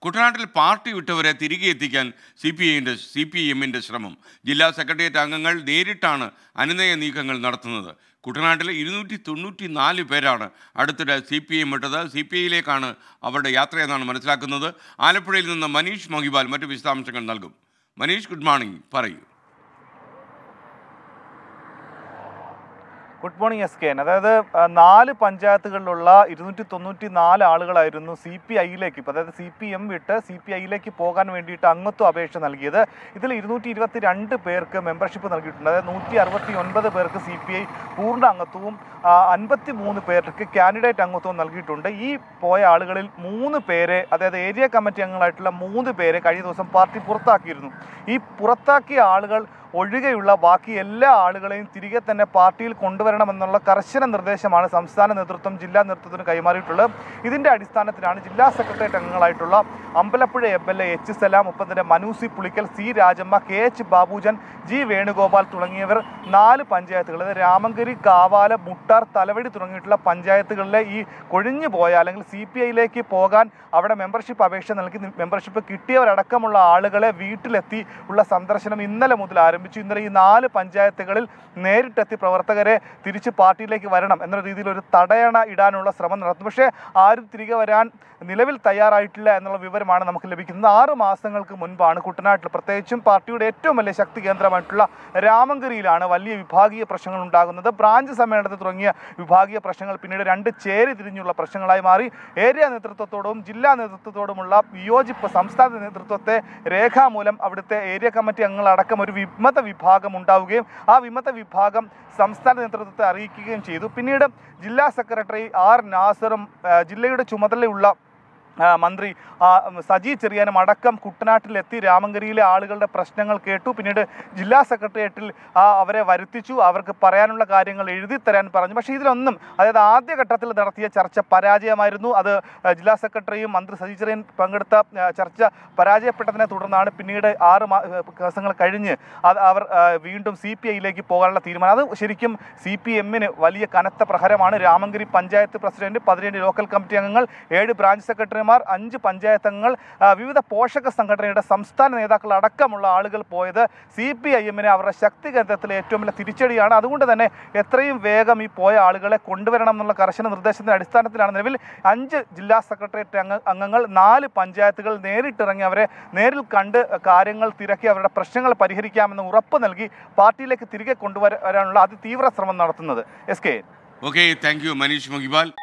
കുട്ടനാട്ടിൽ പാർട്ടി വിട്ടവരെ തിരികെ എത്തിക്കാൻ സി പി ഐൻ്റെ സി പി എമ്മിൻ്റെ ശ്രമം ജില്ലാ സെക്രട്ടേറിയറ്റ് അംഗങ്ങൾ നേരിട്ടാണ് അനുനയ നീക്കങ്ങൾ നടത്തുന്നത് കുട്ടനാട്ടിൽ ഇരുന്നൂറ്റി തൊണ്ണൂറ്റി നാല് പേരാണ് അടുത്തിടെ സി പി എം വിട്ടത് സി പി ഐയിലേക്കാണ് അവരുടെ യാത്രയെന്നാണ് മനസ്സിലാക്കുന്നത് ആലപ്പുഴയിൽ നിന്ന് മനീഷ് മഹിബാൽ മറ്റു വിശദാംശങ്ങൾ നൽകും മനീഷ് ഗുഡ് മോർണിംഗ് പറയൂ good morning S K N അതായത് ആ, നാല് പഞ്ചായത്തുകളിലുള്ള ഇരുന്നൂറ്റി തൊണ്ണൂറ്റി നാല് ആളുകളായിരുന്നു സി പി ഐയിലേക്ക് ഇപ്പോൾ അതായത് സി പി എം വിട്ട് സി പി ഐയിലേക്ക് പോകാൻ വേണ്ടിയിട്ട് അംഗത്വ അപേക്ഷ നൽകിയത് ഇതിൽ ഇരുന്നൂറ്റി ഇരുപത്തി രണ്ട് പേർക്ക് മെമ്പർഷിപ്പ് നൽകിയിട്ടുണ്ട് അതായത് നൂറ്റി അറുപത്തി ഒൻപത് പേർക്ക് സി പി ഐ പൂർണ്ണ അംഗത്വവും അൻപത്തി മൂന്ന് പേർക്ക് കാൻഡിഡേറ്റ് അംഗത്വവും നൽകിയിട്ടുണ്ട് ഈ പോയ ആളുകളിൽ മൂന്ന് പേരെ അതായത് ഏരിയ കമ്മിറ്റി അംഗങ്ങളായിട്ടുള്ള മൂന്ന് പേരെ കഴിഞ്ഞ ദിവസം പാർട്ടി പുറത്താക്കിയിരുന്നു ഈ പുറത്താക്കിയ ആളുകൾ ഒഴികെയുള്ള ബാക്കി എല്ലാ ആളുകളെയും തിരികെ തന്നെ പാർട്ടിയിൽ കൊണ്ടുവരണമെന്നുള്ള കർശന നിർദ്ദേശമാണ് സംസ്ഥാന നേതൃത്വം ജില്ലാ നേതൃത്വത്തിന് കൈമാറിയിട്ടുള്ളത് ഇതിന്റെ അടിസ്ഥാനത്തിലാണ് ജില്ലാ സെക്രട്ടേറിയറ്റ് അംഗങ്ങളായിട്ടുള്ള Ambalappuzha M L A H Salam ഒപ്പം തന്നെ Manu C Pulikkal C Rajamma K H Babujan G Venugopal തുടങ്ങിയവർ നാല് പഞ്ചായത്തുകൾ അതായത് രാമങ്കരി കാവാല മുട്ടാർ തലവടി തുടങ്ങിയിട്ടുള്ള പഞ്ചായത്തുകളിലെ ഈ കൊഴിഞ്ഞു പോയ അല്ലെങ്കിൽ സി പി ഐയിലേക്ക് പോകാൻ അവിടെ മെമ്പർഷിപ്പ് അപേക്ഷ നൽകി മെമ്പർഷിപ്പ് കിട്ടിയവരടക്കമുള്ള ആളുകളെ വീട്ടിലെത്തി ഉള്ള സന്ദർശനം ഇന്നലെ മുതൽ ആരംഭിച്ചു ഇന്നലെ ഈ നാല് പഞ്ചായത്തുകളിൽ നേരിട്ടെത്തി പ്രവർത്തകരെ തിരിച്ച് പാർട്ടിയിലേക്ക് വരണം എന്ന രീതിയിൽ ഒരു തടയണ ഇടാനുള്ള ശ്രമം നടത്തുന്നു പക്ഷേ ആരും തിരികെ വരാൻ നിലവിൽ തയ്യാറായിട്ടില്ല എന്നുള്ള വിവരമാണ് നമുക്ക് ലഭിക്കുന്നത് ആറ് മാസങ്ങൾക്ക് മുൻപാണ് കുട്ടനാട്ടിൽ പ്രത്യേകിച്ചും പാർട്ടിയുടെ ഏറ്റവും വലിയ ശക്തി കേന്ദ്രമായിട്ടുള്ള രാമങ്കരിയിലാണ് വലിയ വിഭാഗീയ പ്രശ്നങ്ങൾ ഉണ്ടാകുന്നത് ബ്രാഞ്ച് സമ്മേളനത്തിൽ തുടങ്ങിയ വിഭാഗീയ പ്രശ്നങ്ങൾ പിന്നീട് രണ്ട് ചേരി തിരിഞ്ഞുള്ള പ്രശ്നങ്ങളായി മാറി ഏരിയ നേതൃത്വത്തോടും ജില്ലാ നേതൃത്വത്തോടുമുള്ള വിയോജിപ്പ് സംസ്ഥാന നേതൃത്വത്തെ രേഖാമൂലം അവിടുത്തെ ഏരിയ കമ്മിറ്റി അംഗങ്ങളടക്കം ഒരു വിമത വിഭാഗം ഉണ്ടാവുകയും ആ വിമത വിഭാഗം സംസ്ഥാന നേതൃത്വത്തെ അറിയിക്കുകയും ചെയ്തു പിന്നീട് ജില്ലാ സെക്രട്ടറി ആർ നാസറും ആ, ജില്ലയുടെ ചുമതലയുള്ള ആ, മന്ത്രി ആ, ഉം, സജി ചെറിയാനും അടക്കം കുട്ടനാട്ടിലെത്തി രാമങ്കരിയിലെ ആളുകളുടെ പ്രശ്നങ്ങൾ കേട്ടു പിന്നീട് ജില്ലാ സെക്രട്ടേറിയറ്റിൽ ആ, അവരെ വരുത്തിച്ചു അവർക്ക് പറയാനുള്ള കാര്യങ്ങൾ എഴുതി തരാൻ പറഞ്ഞു പക്ഷേ ഇതിലൊന്നും അതായത് ആദ്യഘട്ടത്തിൽ നടത്തിയ ചർച്ച പരാജയമായിരുന്നു അത് ആ, ജില്ലാ സെക്രട്ടറിയും മന്ത്രി സജി ചെറിയൻ പങ്കെടുത്ത ആ, ചർച്ച പരാജയപ്പെട്ടതിനെ തുടർന്നാണ് പിന്നീട് ആറ് മാ- ആ, ദിവസങ്ങൾ കഴിഞ്ഞ് അത് അവർ ആ, വീണ്ടും സി പി ഐയിലേക്ക് പോകാനുള്ള തീരുമാനം അത് ശരിക്കും സി പി എമ്മിന് വലിയ കനത്ത പ്രഹരമാണ് രാമങ്കരി പഞ്ചായത്ത് പ്രസിഡന്റ് പതിനേഴ് ലോക്കൽ കമ്മിറ്റി അംഗങ്ങൾ ഏഴ് ബ്രാഞ്ച് സെക്രട്ടറിമാർ അഞ്ച് പഞ്ചായത്ത് അംഗങ്ങൾ ആ, വിവിധ പോഷക സംഘടനയുടെ സംസ്ഥാന നേതാക്കൾ അടക്കമുള്ള ആളുകൾ പോയത് സി പി ഐ എമ്മിനെ അവരുടെ ശക്തി കേന്ദ്രത്തിലെ ഏറ്റവും വലിയ തിരിച്ചടിയാണ് അതുകൊണ്ട് തന്നെ എത്രയും വേഗം ഈ പോയ ആളുകളെ കൊണ്ടുവരണം എന്നുള്ള കർശന നിർദ്ദേശത്തിന്റെ അടിസ്ഥാനത്തിലാണ് നിലവിൽ അഞ്ച് ജില്ലാ സെക്രട്ടേറിയറ്റ് അംഗ അംഗങ്ങൾ നാല് പഞ്ചായത്തുകൾ നേരിട്ടിറങ്ങി അവരെ നേരിൽ കണ്ട് കാര്യങ്ങൾ തിരക്കി അവരുടെ പ്രശ്നങ്ങൾ പരിഹരിക്കാമെന്ന് ഉറപ്പ് നൽകി പാർട്ടിയിലേക്ക് തിരികെ കൊണ്ടുവരാനുള്ള അതിതീവ്ര ശ്രമം നടത്തുന്നത് S K okay thank you Manish Mahibal